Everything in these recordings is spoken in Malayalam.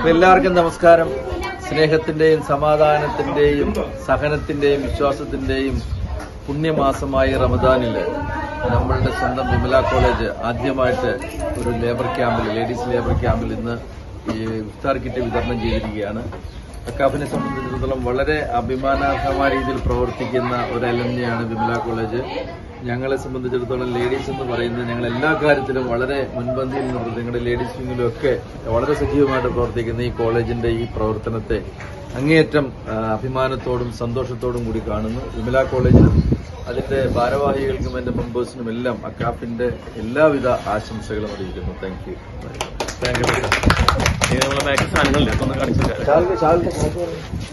അപ്പൊ എല്ലാവർക്കും നമസ്കാരം സ്നേഹത്തിന്റെയും സമാധാനത്തിന്റെയും സഹനത്തിന്റെയും വിശ്വാസത്തിന്റെയും പുണ്യമാസമായ റമദാനില് നമ്മളുടെ സ്വന്തം വിമല കോളേജ് ആദ്യമായിട്ട് ഒരു ലേബർ ക്യാമ്പിൽ ലേഡീസ് ലേബർ ക്യാമ്പിൽ ഇന്ന് ഈ ഇഫ്താർ കിറ്റ് വിതരണം ചെയ്തിരിക്കുകയാണ് അക്കാഫിനെ സംബന്ധിച്ചിടത്തോളം വളരെ അഭിമാനാർഹമായ രീതിയിൽ പ്രവർത്തിക്കുന്ന ഒരു അലമ്നിയാണ് വിമല കോളേജ് ഞങ്ങളെ സംബന്ധിച്ചിടത്തോളം ലേഡീസ് എന്ന് പറയുന്നത് ഞങ്ങൾ എല്ലാ കാര്യത്തിലും വളരെ മുൻപന്തിയിൽ നിന്ന് നിങ്ങളുടെ ലേഡീസ് വിങ്ങിലും ഒക്കെ വളരെ സജീവമായിട്ട് പ്രവർത്തിക്കുന്ന ഈ കോളേജിന്റെ ഈ പ്രവർത്തനത്തെ അങ്ങേയറ്റം ആ, അഭിമാനത്തോടും സന്തോഷത്തോടും കൂടി കാണുന്നു വിമല കോളേജിനും അതിന്റെ ഭാരവാഹികൾക്കും എന്റെ മെമ്പേഴ്സിനും എല്ലാം അക്കാഫിന്റെ എല്ലാവിധ ആശംസകളും അറിയിക്കുന്നു താങ്ക് യു താങ്ക് യു ഇനി നമ്മളെ ബാക്കി സാധനങ്ങളില്ലേ അതൊന്ന് കാണിച്ചു തരാം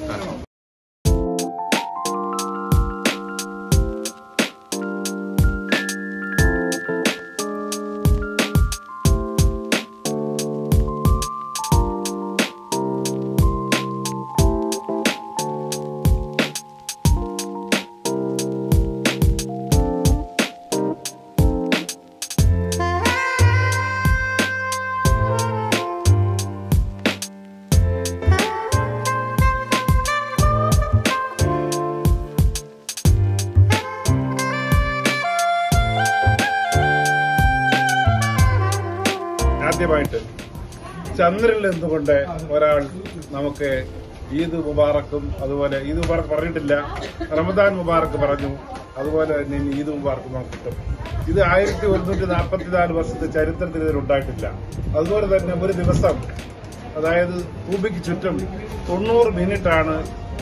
ആദ്യമായിട്ട് ചന്ദ്രനിൽ നിന്നുകൊണ്ട് ഒരാൾ നമുക്ക് ഈദ് മുബാറക്കും അതുപോലെ ഈദ് മുബാറക്ക് പറഞ്ഞിട്ടില്ല റമദാൻ മുബാറക്ക് പറഞ്ഞു അതുപോലെ തന്നെ ഇനി ഈദ് മുബാറക്ക് നമുക്ക് കിട്ടും ഇത് ആയിരത്തി ഒരുന്നൂറ്റി നാൽപ്പത്തിനാല് വർഷത്തെ ചരിത്രത്തിൽ ഇതിലുണ്ടായിട്ടില്ല അതുപോലെ തന്നെ ഒരു ദിവസം അതായത് ഭൂമിക്ക് ചുറ്റും തൊണ്ണൂറ് മിനിറ്റാണ്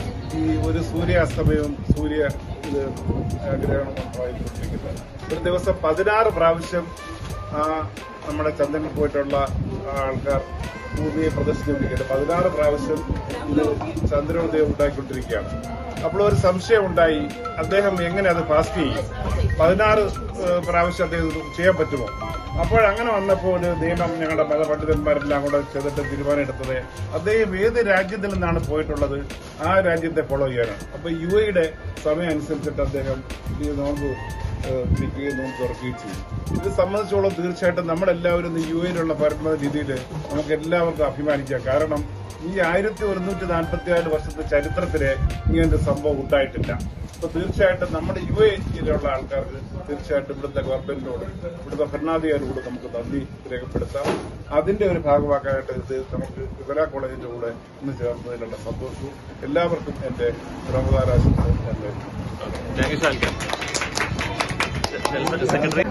ഈ ഒരു സൂര്യാസ്തമയവും സൂര്യ ഇത് ഗ്രഹണവും ആയിക്കൊണ്ടിരിക്കുന്നത് ഒരു ദിവസം പതിനാറ് പ്രാവശ്യം ആ നമ്മുടെ ചന്ദ്രനിൽ പോയിട്ടുള്ള ആ ആൾക്കാർ ഭൂമിയെ പ്രദർശിപ്പിക്കുന്നത് പതിനാറ് പ്രാവശ്യം ഇത് ചന്ദ്രോദയം ഉണ്ടായിക്കൊണ്ടിരിക്കുകയാണ് അപ്പോൾ ഒരു സംശയം ഉണ്ടായി അദ്ദേഹം എങ്ങനെ അത് പാസ് ചെയ്യും പതിനാറ് ഏഹ്, പ്രാവശ്യം അദ്ദേഹം ഇത് ചെയ്യാൻ പറ്റുമോ അപ്പോൾ അങ്ങനെ വന്നപ്പോൾ ഒരു നിയമം ഞങ്ങളുടെ മതപണ്ഡിതന്മാരെല്ലാം കൂടെ ചെയ്തിട്ട് തീരുമാനമെടുത്തത് അദ്ദേഹം ഏത് രാജ്യത്തിൽ നിന്നാണ് പോയിട്ടുള്ളത് ആ രാജ്യത്തെ ഫോളോ ചെയ്യാനാണ് അപ്പൊ യു എയുടെ സമയം അനുസരിച്ചിട്ട് അദ്ദേഹം ഈ നോമ്പ് ഏഹ്, പിടിക്കുകയും നോമ്പ് തുറക്കുകയും ചെയ്യും ഇത് സംബന്ധിച്ചോളം തീർച്ചയായിട്ടും നമ്മളെല്ലാവരും യു എയിലുള്ള പരമ്പര രീതിയിൽ നമുക്ക് എല്ലാവർക്കും അഭിമാനിക്കാം കാരണം ഈ ആയിരത്തി ഒരുന്നൂറ്റി നാൽപ്പത്തി നാല് വർഷത്തെ ചരിത്രത്തില് ഇങ്ങനത്തെ സംഭവം ഉണ്ടായിട്ടില്ല അപ്പൊ തീർച്ചയായിട്ടും നമ്മുടെ യു എയിലുള്ള ആൾക്കാർക്ക് തീർച്ചയായിട്ടും ഇവിടുത്തെ ഗവൺമെന്റിനോട് ഇവിടുത്തെ ഭരണാധികാരിയോട് നമുക്ക് നന്ദി രേഖപ്പെടുത്താം അതിന്റെ ഒരു ഭാഗമാക്കാനായിട്ട് ഇത് നമുക്ക് വിമല കോളേജിന്റെ കൂടെ ഇന്ന് ചേർന്നതിനുള്ള സന്തോഷവും എല്ലാവർക്കും എന്റെ റമദാനാശംസ എന്റെ താങ്ക് യു ഷാൽക്ക സെക്രട്ടറി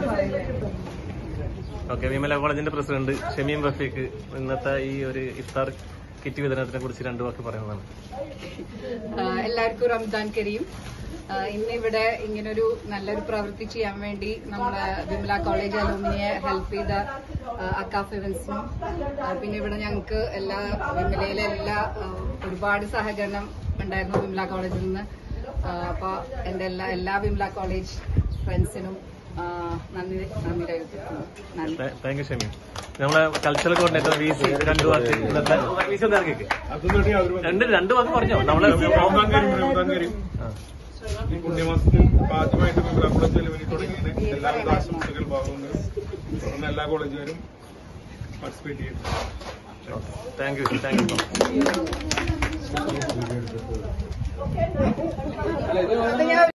ഓക്കെ വിമല കോളേജിന്റെ പ്രസിഡന്റ് ഷമീം റഫീഖ് ഇന്നത്തെ ഈ ഒരു ഇഫ്താർ കിറ്റ് വിതരണത്തിനെ കുറിച്ച് രണ്ടു വാക്ക് പറയുന്നതാണ് ആഹ് എല്ലാവർക്കും റംസാൻ കരീം ആഹ് ഇന്ന് ഇവിടെ ഇങ്ങനൊരു നല്ലൊരു പ്രവൃത്തി ചെയ്യാൻ വേണ്ടി നമ്മുടെ വിമല കോളേജ് അലൂമിനിയെ ഹെൽപ്പ് ചെയ്ത ആഹ് അക്കാഫ് ഇവൻസിനും ആഹ് പിന്നെ ഇവിടെ ഞങ്ങൾക്ക് എല്ലാ വിമലയിലെ എല്ലാ ആഹ് ഒരുപാട് സഹകരണം ഉണ്ടായിരുന്നു വിമല കോളേജിൽ നിന്ന് ആഹ് അപ്പൊ എന്റെ എല്ലാ എല്ലാ വിമല കോളേജ് ഫ്രണ്ട്സിനും ആഹ് നന്ദി നന്ദി രേഖപ്പെടുത്തുന്നു നന്ദി താങ്ക് യു ഷമീം നമ്മളെ കൾച്ചറൽ കോർഡിനേറ്റർ വി സി രണ്ടു വാക്ക് ഇന്നത്തെ വി സി ഒന്ന് ഇറങ്ങിക്ക് രണ്ട് രണ്ട് വാക്ക് പറഞ്ഞോ നമ്മളെ ആ. ഈ പുണ്യമാസത്തിൽ ആദ്യമായിട്ട് നമ്മൾ അമ്പലത്തിൽ വേണ്ടി തുടങ്ങിയത് എല്ലാവിധ ആശംസകൾ ഭാഗങ്ങൾ തുടർന്ന് എല്ലാ കോളേജുകാരും പാർട്ടിസിപ്പേറ്റ് ചെയ്യുന്നു താങ്ക് യു താങ്ക് യു അത് ഞാൻ